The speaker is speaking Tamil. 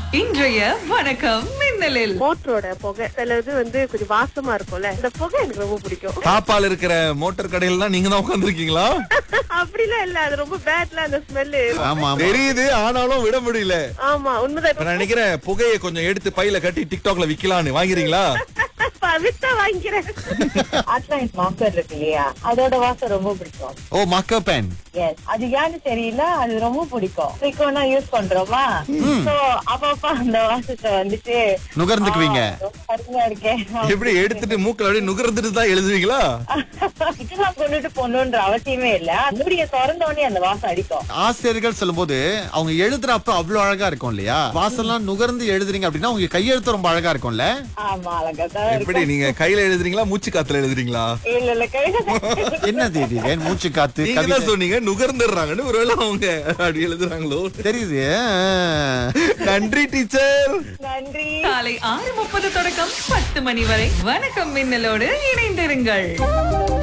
இன்றைய வணக்கம் மின்னலில் மோட்டரோட புகை சில இது வந்து கொஞ்சம் வாசமா இருக்கும்ல இந்த புகை எனக்கு ரொம்ப பிடிக்கும் தாப்பால் இருக்கிற மோட்டார் கடையில தான் நீங்க தான் உட்காந்துருக்கீங்களா அப்படிலாம் இல்ல அது ரொம்ப பேட்ல அந்த ஸ்மெல்லு ஆமா ஆமா தெரியுது ஆனாலும் விட முடியல ஆமா உண்மைதான் இப்ப நான் நினைக்கிறேன் புகையை கொஞ்சம் எடுத்து பையில கட்டி டிக்டாக்ல விக்கலான்னு வாங்குறீங்களா இப்ப வித்தா வாங்கிக்கிறேன் அட்லாண்ட் மாஸ்டர் இருக்கு இல்லையா அதோட வாசம் ரொம்ப பிடிக்கும் ஓ மக்க பேன் எஸ் அது ஏன்னு தெரியல அது ரொம்ப பிடிக்கும் ஃப்ரீக்வெண்டா யூஸ் பண்றோமா சோ அப்பப்ப அந்த வாசத்தை வந்துட்டு நுகர்ந்துக்குவீங்க ஆ, ரொம்ப அருமையா இருக்கேன் எப்படி எடுத்துட்டு மூக்கல அப்படியே நுகர்ந்துட்டு தான் எழுதுவீங்களா இதெல்லாம் கொண்டுட்டு போகணுன்ற அவசியமே இல்ல மூடிய திறந்த உடனே அந்த வாசம் அடிக்கும் ஆசிரியர்கள் சொல்லும்போது அவங்க எழுதுறப்ப அவ்வளவு அழகா இருக்கும் இல்லையா வாசல்லாம் நுகர்ந்து எழுதுறீங்க அப்படின்னா உங்க கையெழுத்து ரொம்ப அழகா இருக்கும்ல ஆமா அழகா தான் எப்படி இருக்கும் நீங்க கையில எழுதுறீங்களா மூச்சு காத்துல எழுதுறீங்களா இல்ல இல்ல கை என்னது இது ஏன் மூச்சு காத்து நீங்க கவிதை தான் சொன்னீங்க நுகர்ந்துடுறாங்கன்னு ஒருவேளை அவங்க அப்படி எழுதுறாங்களோ தெரியுது ஆ. நன்றி டீச்சர் நன்றி காலை ஆறு முப்பது தொடக்கம் பத்து மணி வரை வணக்கம் மின்னலோடு இணைந்திருங்கள்